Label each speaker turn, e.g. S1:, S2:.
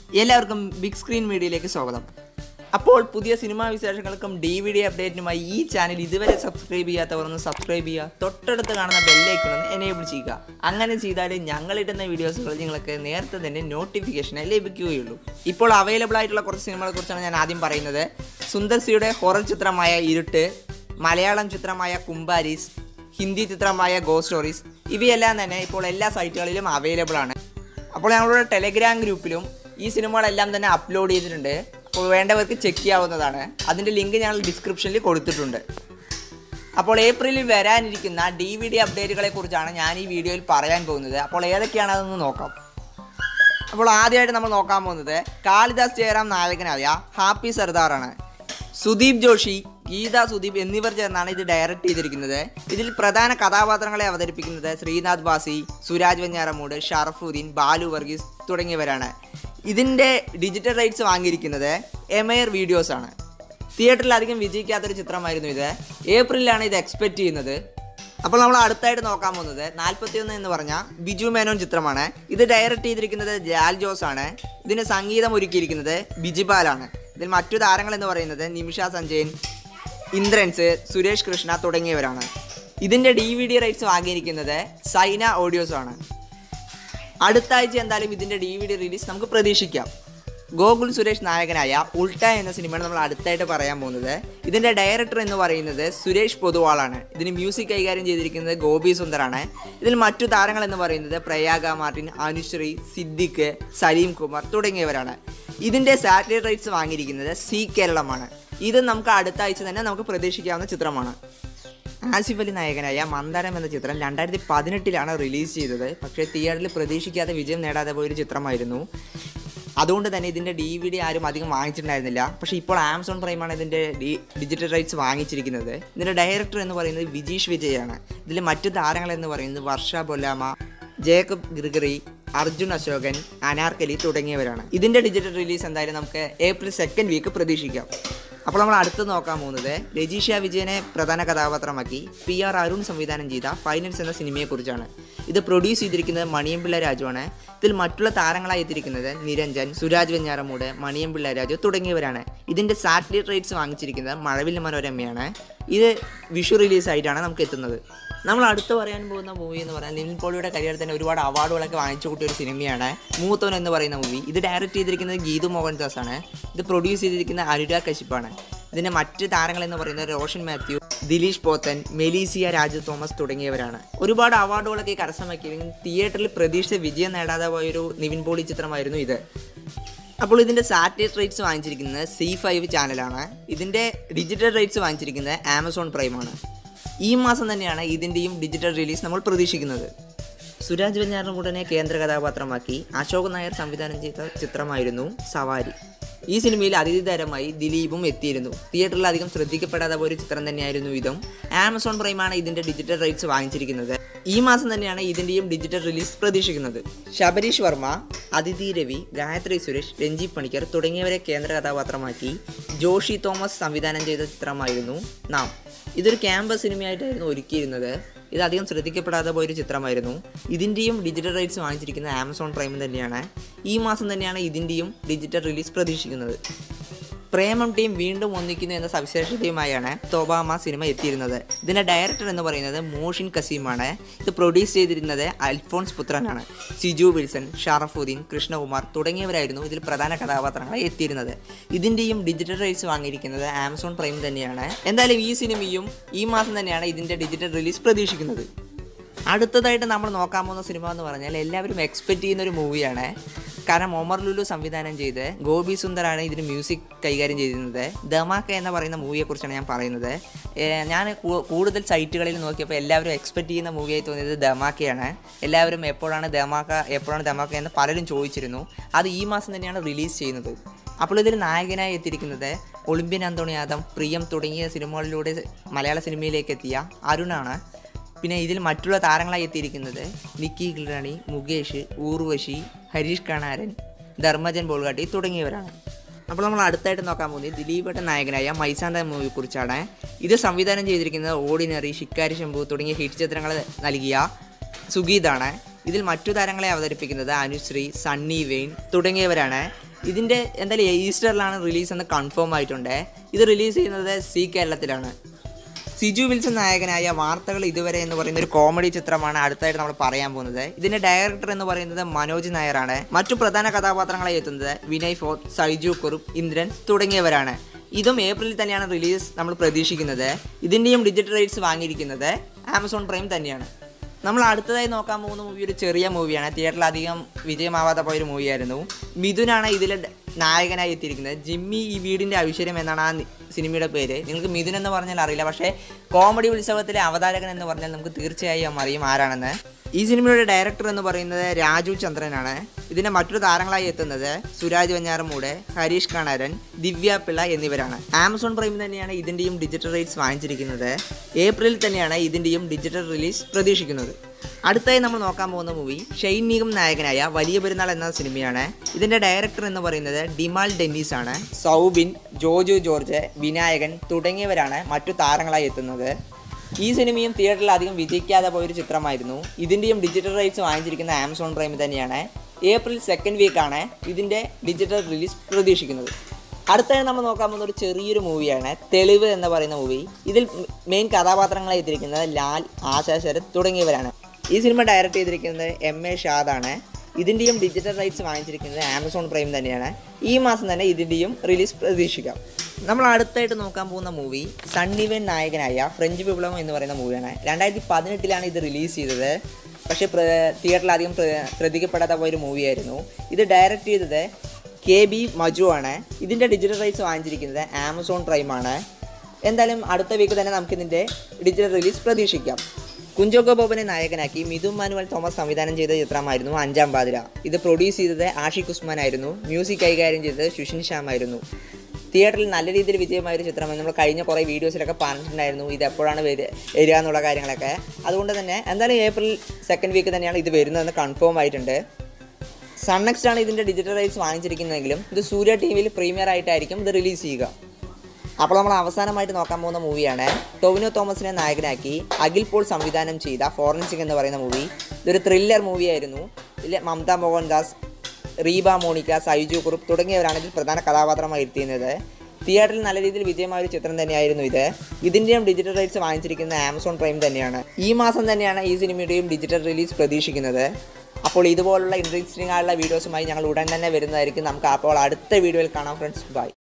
S1: എല്ലാവർക്കും big screen മീഡിയയിലേക്ക് സ്വാഗതം അപ്പോൾ പുതിയ സിനിമാ വിശേഷങ്ങൾക്കും ഡി വി ഡി അപ്ഡേറ്റിനുമായി ഈ ചാനൽ ഇതുവരെ സബ്സ്ക്രൈബ് ചെയ്യാത്തവർ ഒന്ന് സബ്സ്ക്രൈബ് ചെയ്യുക തൊട്ടടുത്ത് കാണുന്ന ബെല്ലൈക്കൺ ഒന്ന് എനേബിൾ ചെയ്യുക അങ്ങനെ ചെയ്താൽ ഞങ്ങളിടുന്ന വീഡിയോസുകൾ നിങ്ങൾക്ക് നേരത്തെ തന്നെ നോട്ടിഫിക്കേഷനായി ലഭിക്കുകയുള്ളൂ ഇപ്പോൾ അവൈലബിൾ ആയിട്ടുള്ള കുറച്ച് സിനിമകളെ കുറിച്ചാണ് ഞാൻ ആദ്യം പറയുന്നത് സുന്ദർസിയുടെ ഹൊറർ ചിത്രമായ ഇരുട്ട് മലയാളം ചിത്രമായ കുംബാരീസ് ഹിന്ദി ചിത്രമായ ഗോ സ്റ്റോറീസ് ഇവയെല്ലാം തന്നെ ഇപ്പോൾ എല്ലാ സൈറ്റുകളിലും അവൈലബിൾ ആണ് അപ്പോൾ ഞങ്ങളുടെ ടെലഗ്രാം ഗ്രൂപ്പിലും ഈ സിനിമകളെല്ലാം തന്നെ അപ്ലോഡ് ചെയ്തിട്ടുണ്ട് അപ്പോൾ വേണ്ടവർക്ക് ചെക്ക് ചെയ്യാവുന്നതാണ് അതിൻ്റെ ലിങ്ക് ഞങ്ങൾ ഡിസ്ക്രിപ്ഷനിൽ കൊടുത്തിട്ടുണ്ട് അപ്പോൾ ഏപ്രിലിൽ വരാനിരിക്കുന്ന ഡി വി ഡി അപ്ഡേറ്റുകളെ കുറിച്ചാണ് ഞാൻ ഈ വീഡിയോയിൽ പറയാൻ പോകുന്നത് അപ്പോൾ ഏതൊക്കെയാണ് അതൊന്ന് നോക്കാം അപ്പോൾ ആദ്യമായിട്ട് നമ്മൾ നോക്കാൻ പോകുന്നത് കാളിദാസ് ജയറാം നായകനായ ഹാപ്പി സർദാറാണ് സുദീപ് ജോഷി ഗീത സുദീപ് എന്നിവർ ചേർന്നാണ് ഇത് ഡയറക്റ്റ് ചെയ്തിരിക്കുന്നത് ഇതിൽ പ്രധാന കഥാപാത്രങ്ങളെ അവതരിപ്പിക്കുന്നത് ശ്രീനാഥ് ബാസി സുരാജ് വെഞ്ഞാറമൂട് ഷറഫുദ്ദീൻ ബാലു വർഗീസ് തുടങ്ങിയവരാണ് ഇതിൻ്റെ ഡിജിറ്റൽ റൈറ്റ്സ് വാങ്ങിയിരിക്കുന്നത് എമയർ വീഡിയോസ് ആണ് തിയേറ്ററിൽ അധികം വിജയിക്കാത്തൊരു ചിത്രമായിരുന്നു ഇത് ഏപ്രിലാണ് ഇത് എക്സ്പെക്റ്റ് ചെയ്യുന്നത് അപ്പോൾ നമ്മൾ അടുത്തായിട്ട് നോക്കാൻ പോകുന്നത് നാൽപ്പത്തിയൊന്ന് എന്ന് പറഞ്ഞ ബിജു മേനോൻ ചിത്രമാണ് ഇത് ഡയറക്റ്റ് ചെയ്തിരിക്കുന്നത് ജാൽ ജോസ് ആണ് ഇതിന് സംഗീതം ഒരുക്കിയിരിക്കുന്നത് ബിജിപാലാണ് ഇതിൽ മറ്റു താരങ്ങൾ എന്ന് പറയുന്നത് നിമിഷ സഞ്ജയൻ ഇന്ദ്രൻസ് സുരേഷ് കൃഷ്ണ തുടങ്ങിയവരാണ് ഇതിൻ്റെ ഡി വി ഡി റൈറ്റ്സ് വാങ്ങിയിരിക്കുന്നത് സൈന ഓഡിയോസ് ആണ് അടുത്ത ആഴ്ച എന്തായാലും ഇതിൻ്റെ ഡി വി ഡി റിലീസ് നമുക്ക് പ്രതീക്ഷിക്കാം ഗോകുൽ സുരേഷ് നായകനായ ഉൾട്ട എന്ന സിനിമയാണ് നമ്മൾ അടുത്തായിട്ട് പറയാൻ പോകുന്നത് ഇതിൻ്റെ ഡയറക്ടർ എന്ന് പറയുന്നത് സുരേഷ് പൊതുവാളാണ് ഇതിന് മ്യൂസിക് കൈകാര്യം ചെയ്തിരിക്കുന്നത് ഗോപി സുന്ദറാണ് ഇതിൽ മറ്റു താരങ്ങൾ എന്ന് പറയുന്നത് പ്രയാഗ മാർട്ടിൻ അനുശ്രീ സിദ്ദിഖ് സലീം കുമാർ തുടങ്ങിയവരാണ് ഇതിൻ്റെ സാറ്റലൈറ്റ് റൈറ്റ്സ് വാങ്ങിയിരിക്കുന്നത് സി കേരളമാണ് ഇത് നമുക്ക് അടുത്ത ആഴ്ച തന്നെ നമുക്ക് പ്രതീക്ഷിക്കാവുന്ന ചിത്രമാണ് ആസിഫ് അലി നായകനായ മന്ദാരം എന്ന ചിത്രം രണ്ടായിരത്തി പതിനെട്ടിലാണ് റിലീസ് ചെയ്തത് പക്ഷേ തിയേറ്ററിൽ പ്രതീക്ഷിക്കാതെ വിജയം നേടാതെ പോയൊരു ചിത്രമായിരുന്നു അതുകൊണ്ട് തന്നെ ഇതിൻ്റെ ഡി വി ഡി ആരും അധികം വാങ്ങിച്ചിട്ടുണ്ടായിരുന്നില്ല പക്ഷേ ഇപ്പോൾ ആമസോൺ പ്രൈമാണ് ഇതിൻ്റെ ഡി ഡിജിറ്റൽ റൈറ്റ്സ് വാങ്ങിച്ചിരിക്കുന്നത് ഇതിൻ്റെ ഡയറക്ടർ എന്ന് പറയുന്നത് വിജീഷ് വിജയാണ് ഇതിൽ മറ്റു താരങ്ങൾ എന്ന് പറയുന്നത് വർഷ ബൊല്ലാമ ജേക്കബ് ഗ്രിഗറി അർജുൻ അശോകൻ അനാർക്കലി തുടങ്ങിയവരാണ് ഇതിൻ്റെ ഡിജിറ്റൽ റിലീസ് എന്തായാലും നമുക്ക് ഏപ്രിൽ സെക്കൻഡ് വീക്ക് പ്രതീക്ഷിക്കാം അപ്പോൾ നമ്മൾ അടുത്ത് നോക്കാൻ പോകുന്നത് രജീഷ വിജയനെ പ്രധാന കഥാപാത്രമാക്കി പി ആർ അരുൺ സംവിധാനം ചെയ്ത ഫൈനൽസ് എന്ന സിനിമയെക്കുറിച്ചാണ് ഇത് പ്രൊഡ്യൂസ് ചെയ്തിരിക്കുന്നത് മണിയമ്പിള്ള രാജുവാണ് ഇതിൽ മറ്റുള്ള താരങ്ങളായി എത്തിയിരിക്കുന്നത് നിരഞ്ജൻ സുരാജ് വെഞ്ഞാറമൂട് മണിയമ്പിള്ള രാജു തുടങ്ങിയവരാണ് ഇതിൻ്റെ സാറ്റലൈറ്റ് റൈറ്റ്സ് വാങ്ങിച്ചിരിക്കുന്നത് മഴവില്ല മനോരമയാണ് ഇത് വിഷു റിലീസായിട്ടാണ് നമുക്ക് എത്തുന്നത് നമ്മൾ അടുത്ത് പറയാൻ പോകുന്ന മൂവി എന്ന് പറഞ്ഞാൽ നിവിൻ പോളിയുടെ കരിയർ തന്നെ ഒരുപാട് അവാർഡുകളൊക്കെ വാങ്ങിച്ചു കൂട്ടിയ ഒരു സിനിമയാണ് മൂത്തോൻ എന്ന് പറയുന്ന മൂവി ഇത് ഡയറക്റ്റ് ചെയ്തിരിക്കുന്നത് ഗീതു മോഹൻദാസ് ആണ് ഇത് പ്രൊഡ്യൂസ് ചെയ്തിരിക്കുന്ന അനുരാഗ് കശിപ്പാണ് ഇതിൻ്റെ മറ്റ് താരങ്ങൾ എന്ന് പറയുന്നത് റോഷൻ മാത്യു ദിലീഷ് പോത്തൻ മെലീസിയ രാജു തോമസ് തുടങ്ങിയവരാണ് ഒരുപാട് അവാർഡുകളൊക്കെ കരസ്ഥമാക്കിയെങ്കിലും തിയേറ്ററിൽ പ്രതീക്ഷിച്ച വിജയം നേടാതെ പോയൊരു നിവിൻ പോളി ചിത്രമായിരുന്നു ഇത് അപ്പോൾ ഇതിൻ്റെ സാറ്റലൈറ്റ് റൈറ്റ്സ് വാങ്ങിച്ചിരിക്കുന്നത് സി ഫൈവ് ചാനലാണ് ഇതിൻ്റെ ഡിജിറ്റൽ റൈറ്റ്സ് വാങ്ങിച്ചിരിക്കുന്നത് ആമസോൺ പ്രൈമാണ് ഈ മാസം തന്നെയാണ് ഇതിൻ്റെയും ഡിജിറ്റൽ റിലീസ് നമ്മൾ പ്രതീക്ഷിക്കുന്നത് സുരാജ് വെഞ്ഞാറമൂടനെ കേന്ദ്ര കഥാപാത്രമാക്കി അശോക് നായർ സംവിധാനം ചെയ്ത ചിത്രമായിരുന്നു സവാരി ഈ സിനിമയിൽ അതിഥി താരമായി ദിലീപും എത്തിയിരുന്നു തിയേറ്ററിൽ അധികം ശ്രദ്ധിക്കപ്പെടാതെ പോയ ഒരു ചിത്രം തന്നെയായിരുന്നു ഇതും ആമസോൺ പ്രൈമാണ് ഇതിൻ്റെ ഡിജിറ്റൽ റൈറ്റ്സ് വാങ്ങിച്ചിരിക്കുന്നത് ഈ മാസം തന്നെയാണ് ഇതിൻ്റെയും ഡിജിറ്റൽ റിലീസ് പ്രതീക്ഷിക്കുന്നത് ശബരീഷ് വർമ്മ അതിഥി രവി ഗായത്രി സുരേഷ് രഞ്ജി പണിക്കർ തുടങ്ങിയവരെ കേന്ദ്ര കഥാപാത്രമാക്കി ജോഷി തോമസ് സംവിധാനം ചെയ്ത ചിത്രമായിരുന്നു നാം ഇതൊരു ക്യാമ്പസ് സിനിമയായിട്ടായിരുന്നു ഒരുക്കിയിരുന്നത് ഇത് അധികം ശ്രദ്ധിക്കപ്പെടാതെ പോയൊരു ചിത്രമായിരുന്നു ഇതിൻ്റെയും ഡിജിറ്റൽ റൈറ്റ്സ് വാങ്ങിച്ചിരിക്കുന്ന ആമസോൺ പ്രൈം തന്നെയാണ് ഈ മാസം തന്നെയാണ് ഇതിൻ്റെയും ഡിജിറ്റൽ റിലീസ് പ്രതീക്ഷിക്കുന്നത് പ്രേമം ടീം വീണ്ടും ഒന്നിക്കുന്നു എന്ന സവിശേഷതയുമായാണ് തോബാമ സിനിമ എത്തിയിരുന്നത് ഇതിൻ്റെ ഡയറക്ടർ എന്ന് പറയുന്നത് മോഷിൻ കസീമാണ് ഇത് പ്രൊഡ്യൂസ് ചെയ്തിരുന്നത് അൽഫോൺസ് പുത്രനാണ് സിജു വിൽസൺ ഷറഫുദ്ദീൻ കൃഷ്ണകുമാർ തുടങ്ങിയവരായിരുന്നു ഇതിൽ പ്രധാന കഥാപാത്രങ്ങളായി എത്തിയിരുന്നത് ഇതിൻ്റെയും ഡിജിറ്റൽ റൈറ്റ്സ് വാങ്ങിയിരിക്കുന്നത് ആമസോൺ പ്രൈം തന്നെയാണ് എന്തായാലും ഈ സിനിമയും ഈ മാസം തന്നെയാണ് ഇതിൻ്റെ ഡിജിറ്റൽ റിലീസ് പ്രതീക്ഷിക്കുന്നത് അടുത്തതായിട്ട് നമ്മൾ നോക്കാൻ പോകുന്ന സിനിമ എന്ന് പറഞ്ഞാൽ എല്ലാവരും എക്സ്പെക്റ്റ് ചെയ്യുന്ന ഒരു മൂവിയാണ് കാരണം ഒമർ ലുലു സംവിധാനം ചെയ്ത് ഗോപി സുന്ദറാണ് ഇതിന് മ്യൂസിക് കൈകാര്യം ചെയ്തിരുന്നത് ദമാക്ക എന്ന് പറയുന്ന മൂവിയെക്കുറിച്ചാണ് ഞാൻ പറയുന്നത് ഏഹ് ഞാൻ കൂ- കൂടുതൽ സൈറ്റുകളിൽ നോക്കിയപ്പോൾ എല്ലാവരും എക്സ്പെക്റ്റ് ചെയ്യുന്ന മൂവിയായി തോന്നിയത് ദമാക്കയാണ് എല്ലാവരും എപ്പോഴാണ് ദമാക്ക എപ്പോഴാണ് ദമാക്ക എന്ന് പലരും ചോദിച്ചിരുന്നു അത് ഈ മാസം തന്നെയാണ് റിലീസ് ചെയ്യുന്നത് അപ്പോൾ ഇതിൽ നായകനായി എത്തിയിരിക്കുന്നത് ഒളിമ്പ്യൻ അന്തോണിയാദം പ്രിയം തുടങ്ങിയ സിനിമകളിലൂടെ മലയാള സിനിമയിലേക്ക് എത്തിയ അരുണാണ് പിന്നെ ഇതിൽ മറ്റുള്ള താരങ്ങളായി എത്തിയിരിക്കുന്നത് നിക്കി കിൽറാണി മുകേഷ് ഊർവശി ഹരീഷ് കണാരൻ ധർമ്മജൻ ബോൾഗാട്ടി തുടങ്ങിയവരാണ് അപ്പോൾ നമ്മൾ അടുത്തായിട്ട് നോക്കാൻ പോകുന്നത് ദിലീപേട്ടൻ നായകനായ മൈസാന്ത മൂവിയെ കുറിച്ചാണ് ഇത് സംവിധാനം ചെയ്തിരിക്കുന്നത് ഓർഡിനറി ശിക്കാരി ശംഭു തുടങ്ങിയ ഹിറ്റ് ചിത്രങ്ങൾ നൽകിയ സുഗീതാണ് ഇതിൽ മറ്റു താരങ്ങളെ അവതരിപ്പിക്കുന്നത് അനുശ്രീ സണ്ണി വെയിൻ തുടങ്ങിയവരാണ് ഇതിൻ്റെ എന്തായാലും ഈസ്റ്ററിലാണ് റിലീസ് എന്ന് കൺഫേം ആയിട്ടുണ്ട് ഇത് റിലീസ് ചെയ്യുന്നത് സി കേരളത്തിലാണ് സിജു വിൽസൺ നായകനായ വാർത്തകൾ ഇതുവരെ എന്ന് പറയുന്ന ഒരു കോമഡി ചിത്രമാണ് അടുത്തായിട്ട് നമ്മൾ പറയാൻ പോകുന്നത് ഇതിന്റെ ഡയറക്ടർ എന്ന് പറയുന്നത് മനോജ് നായരാണ് മറ്റു പ്രധാന കഥാപാത്രങ്ങളായി എത്തുന്നത് വിനയ് ഫോർട്ട് സൈജു കുറുപ്പ് ഇന്ദ്രൻ തുടങ്ങിയവരാണ് ഇതും ഏപ്രിലിൽ തന്നെയാണ് റിലീസ് നമ്മൾ പ്രതീക്ഷിക്കുന്നത് ഇതിൻ്റെയും ഡിജിറ്റൽ റൈറ്റ്സ് വാങ്ങിയിരിക്കുന്നത് ആമസോൺ പ്രൈം തന്നെയാണ് നമ്മൾ അടുത്തതായി നോക്കാൻ പോകുന്ന മൂവി ഒരു ചെറിയ മൂവിയാണ് തിയേറ്ററിൽ അധികം വിജയമാവാതെ പോയൊരു മൂവിയായിരുന്നു മിഥുനാണ് ഇതിലെ ഡ- നായകനായി എത്തിയിരിക്കുന്നത് ജിമ്മി ഈ വീടിൻ്റെ ഐശ്വര്യം എന്നാണ് ആ നി- സിനിമയുടെ പേര് നിങ്ങൾക്ക് മിഥുൻ എന്ന് പറഞ്ഞാൽ അറിയില്ല പക്ഷേ കോമഡി ഉത്സവത്തിലെ അവതാരകൻ എന്ന് പറഞ്ഞാൽ നമുക്ക് തീർച്ചയായും അറിയും ആരാണെന്ന് ഈ സിനിമയുടെ ഡയറക്ടർ എന്ന് പറയുന്നത് രാജു ചന്ദ്രനാണ് ഇതിൻ്റെ മറ്റൊരു താരങ്ങളായി എത്തുന്നത് സുരാജ് വെഞ്ഞാറമൂട് ഹരീഷ് കണരൻ ദിവ്യ പിള്ള എന്നിവരാണ് ആമസോൺ പ്രൈം തന്നെയാണ് ഇതിൻ്റെയും ഡിജിറ്റൽ റൈറ്റ്സ് വാങ്ങിച്ചിരിക്കുന്നത് ഏപ്രിലിൽ തന്നെയാണ് ഇതിൻ്റെയും ഡിജിറ്റൽ റിലീസ് പ്രതീക്ഷിക്കുന്നത് അടുത്തായി നമ്മൾ നോക്കാൻ പോകുന്ന മൂവി ഷെയ്ൻ നിഗം നായകനായ വലിയ പെരുന്നാൾ എന്ന സിനിമയാണ് ഇതിന്റെ ഡയറക്ടർ എന്ന് പറയുന്നത് ഡിമാൽ ഡെന്നീസ് ആണ് സൗബിൻ ജോജു ജോർജ് വിനായകൻ തുടങ്ങിയവരാണ് മറ്റു താരങ്ങളായി എത്തുന്നത് ഈ സിനിമയും തിയേറ്ററിൽ അധികം വിജയിക്കാതെ പോയൊരു ചിത്രമായിരുന്നു ഇതിൻ്റെയും ഡിജിറ്റൽ റൈറ്റ്സ് വാങ്ങിച്ചിരിക്കുന്ന ആമസോൺ പ്രൈം തന്നെയാണ് ഏപ്രിൽ സെക്കൻഡ് വീക്കാണ് ഇതിൻ്റെ ഡിജിറ്റൽ റിലീസ് പ്രതീക്ഷിക്കുന്നത് അടുത്തായി നമ്മൾ നോക്കാൻ പോകുന്ന ഒരു ചെറിയൊരു മൂവിയാണ് തെളിവ് എന്ന് പറയുന്ന മൂവി ഇതിൽ മെയിൻ കഥാപാത്രങ്ങളായി എത്തിയിരിക്കുന്നത് ലാൽ ആശാ ശരത് തുടങ്ങിയവരാണ് ഈ സിനിമ ഡയറക്റ്റ് ചെയ്തിരിക്കുന്നത് എം എ ഷാദാണ് ഇതിൻ്റെയും ഡിജിറ്റൽ റൈറ്റ്സ് വാങ്ങിച്ചിരിക്കുന്നത് ആമസോൺ പ്രൈം തന്നെയാണ് ഈ മാസം തന്നെ ഇതിൻ്റെയും റിലീസ് പ്രതീക്ഷിക്കാം നമ്മൾ അടുത്തായിട്ട് നോക്കാൻ പോകുന്ന മൂവി സണ്ണിവൻ നായകനായ ഫ്രഞ്ച് വിപ്ലവം എന്ന് പറയുന്ന മൂവിയാണ് രണ്ടായിരത്തി പതിനെട്ടിലാണ് ഇത് റിലീസ് ചെയ്തത് പക്ഷേ തിയേറ്ററിൽ അധികം പ്ര- ശ്രദ്ധിക്കപ്പെടാത്ത പോയൊരു മൂവിയായിരുന്നു ഇത് ഡയറക്റ്റ് ചെയ്തത് കെ ബി മജു ആണ് ഇതിൻ്റെ ഡിജിറ്റൽ റൈറ്റ്സ് വാങ്ങിച്ചിരിക്കുന്നത് ആമസോൺ പ്രൈം ആണ് എന്തായാലും അടുത്ത വീക്ക് തന്നെ നമുക്കിതിൻ്റെ ഡിജിറ്റൽ റിലീസ് പ്രതീക്ഷിക്കാം കുഞ്ചോക്കോ ബോബനെ നായകനാക്കി മിഥുൻ മാനുവൽ തോമസ് സംവിധാനം ചെയ്ത ചിത്രമായിരുന്നു അഞ്ചാം പാതിര ഇത് പ്രൊഡ്യൂസ് ചെയ്തത് ആഷിഖ് ഉസ്മാൻ ആയിരുന്നു മ്യൂസിക് കൈകാര്യം ചെയ്തത് സുഷിൻ ശ്യാം ആയിരുന്നു തിയേറ്ററിൽ നല്ല രീതിയിൽ വിജയമായ ഒരു ചിത്രമാണ് നമ്മൾ കഴിഞ്ഞ കുറേ വീഡിയോസിലൊക്കെ പറഞ്ഞിട്ടുണ്ടായിരുന്നു ഇത് എപ്പോഴാണ് വരിക വരിക എന്നുള്ള കാര്യങ്ങളൊക്കെ അതുകൊണ്ട് തന്നെ എന്തായാലും ഏപ്രിൽ സെക്കൻഡ് വീക്ക് തന്നെയാണ് ഇത് വരുന്നതെന്ന് കൺഫേം ആയിട്ടുണ്ട് സൺനെക്സ്റ്റ് ആണ് ഇതിൻ്റെ ഡിജിറ്റൽ റൈറ്റ്സ് വാങ്ങിച്ചിരിക്കുന്നതെങ്കിലും ഇത് സൂര്യ ടി വിയിൽ പ്രീമിയർ ആയിട്ടായിരിക്കും ഇത് റിലീസ് ചെയ്യുക അപ്പോൾ നമ്മൾ അവസാനമായിട്ട് നോക്കാൻ പോകുന്ന മൂവിയാണ് ടൊവിനോ തോമസിനെ നായകനാക്കി അഖിൽ പോൾ സംവിധാനം ചെയ്ത ഫോറൻസിക് എന്ന് പറയുന്ന മൂവി ഇതൊരു ത്രില്ലർ മൂവിയായിരുന്നു ഇതിൽ മമത മോഹൻദാസ് റീബ മോണിക്ക സൈജു കുറുപ്പ് തുടങ്ങിയവരാണ് ഇതിൽ പ്രധാന കഥാപാത്രമായി എത്തിയിരുന്നത് തിയേറ്ററിൽ നല്ല രീതിയിൽ വിജയമായ ഒരു ചിത്രം തന്നെയായിരുന്നു ഇത് ഇതിൻ്റെയും ഡിജിറ്റൽ റൈറ്റ്സ് വാങ്ങിച്ചിരിക്കുന്ന ആമസോൺ പ്രൈം തന്നെയാണ് ഈ മാസം തന്നെയാണ് ഈ സിനിമയുടെയും ഡിജിറ്റൽ റിലീസ് പ്രതീക്ഷിക്കുന്നത് അപ്പോൾ ഇതുപോലുള്ള ഇൻട്രസ്റ്റിംഗ് ആയുള്ള വീഡിയോസുമായി ഞങ്ങൾ ഉടൻ തന്നെ വരുന്നതായിരിക്കും നമുക്ക് അപ്പോൾ അടുത്ത വീഡിയോയിൽ കാണാം ഫ്രണ്ട്സ് ബൈ